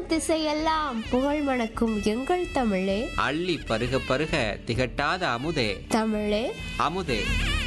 திசையெல்லாம் புகழ் மணக்கும் எங்கள் தமிழே அள்ளி பருக பருக திகட்டாத அமுதே தமிழே அமுதே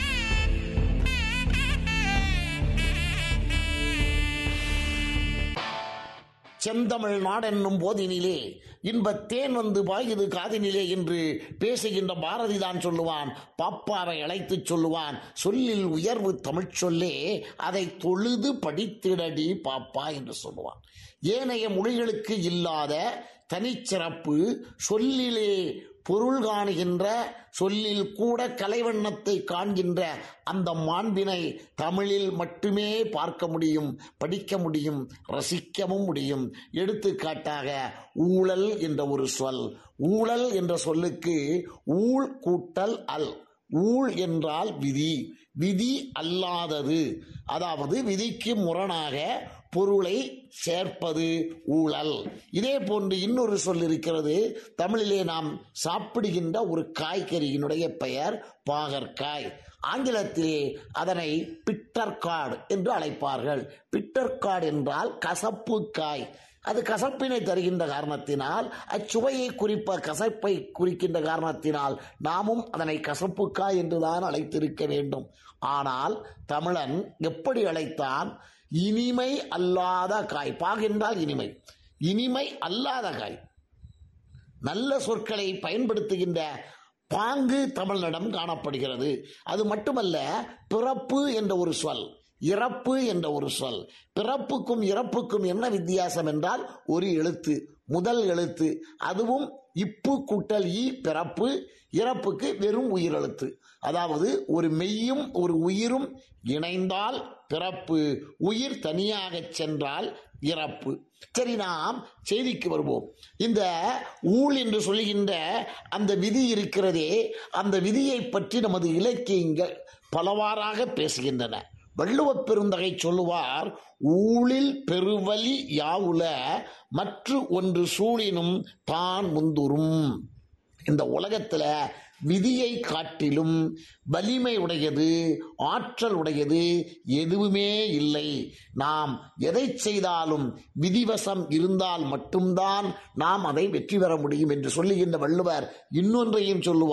செந்தமிழ் நாடென்னும் போதினிலே இன்பத் தேன் வந்து பாயுது காதினிலே என்று பேசுகின்ற பாரதி தான் சொல்லுவான் பாப்பாவை அழைத்துச் சொல்லுவான் சொல்லில் உயர்வு தமிழ்ச் சொல்லே அதை தொழுது படித்திடடி பாப்பா என்று சொல்லுவான் ஏனைய மொழிகளுக்கு இல்லாத தனிச்சிறப்பு சொல்லிலே பொருள் காணுகின்ற சொல்லில் கூட கலைவண்ணத்தை காண்கின்ற அந்த மாண்பினை தமிழில் மட்டுமே பார்க்க முடியும் படிக்க முடியும் ரசிக்கவும் முடியும் எடுத்துக்காட்டாக ஊழல் என்ற ஒரு சொல் ஊழல் என்ற சொல்லுக்கு ஊழ் கூட்டல் அல் ஊழ் என்றால் விதி விதி அல்லாதது அதாவது விதிக்கு முரணாக பொருளை சேர்ப்பது ஊழல் இதே போன்று இன்னொரு சொல் இருக்கிறது தமிழிலே நாம் சாப்பிடுகின்ற ஒரு காய்கறியினுடைய பெயர் பாகற்காய் ஆங்கிலத்திலே அதனை பிட்டர்கார்டு என்று அழைப்பார்கள் பிட்டர்கார்டு என்றால் கசப்பு காய் அது கசப்பினை தருகின்ற காரணத்தினால் அச்சுவையை குறிப்ப கசப்பை குறிக்கின்ற காரணத்தினால் நாமும் அதனை கசப்புக்காய் என்றுதான் அழைத்திருக்க வேண்டும் ஆனால் தமிழன் எப்படி அழைத்தான் இனிமை அல்லாத காய் பாகென்றால் இனிமை இனிமை அல்லாத காய் நல்ல சொற்களை பயன்படுத்துகின்ற பாங்கு தமிழனிடம் காணப்படுகிறது அது மட்டுமல்ல பிறப்பு என்ற ஒரு சொல் இறப்பு என்ற ஒரு சொல் பிறப்புக்கும் இறப்புக்கும் என்ன வித்தியாசம் என்றால் ஒரு எழுத்து முதல் எழுத்து அதுவும் இப்பு கூட்டல் ஈ பிறப்பு இறப்புக்கு வெறும் உயிரெழுத்து அதாவது ஒரு மெய்யும் ஒரு உயிரும் இணைந்தால் பிறப்பு உயிர் தனியாக சென்றால் இறப்பு சரி நாம் செய்திக்கு வருவோம் இந்த ஊழ் என்று சொல்லுகின்ற அந்த விதி இருக்கிறதே அந்த விதியை பற்றி நமது இலக்கியங்கள் பலவாறாக பேசுகின்றன வள்ளுவப் பெருந்தகை சொல்லுவார் ஊழில் பெருவலி யாவுல மற்ற ஒன்று சூழினும் தான் முந்துரும் இந்த உலகத்துல விதியை காட்டிலும் வலிமை உடையது ஆற்றல் உடையது எதுவுமே இல்லை நாம் எதை செய்தாலும் விதிவசம் இருந்தால் மட்டும்தான் நாம் அதை வெற்றி பெற முடியும் என்று சொல்லுகின்ற வள்ளுவர் இன்னொன்றையும் சொல்லுவார்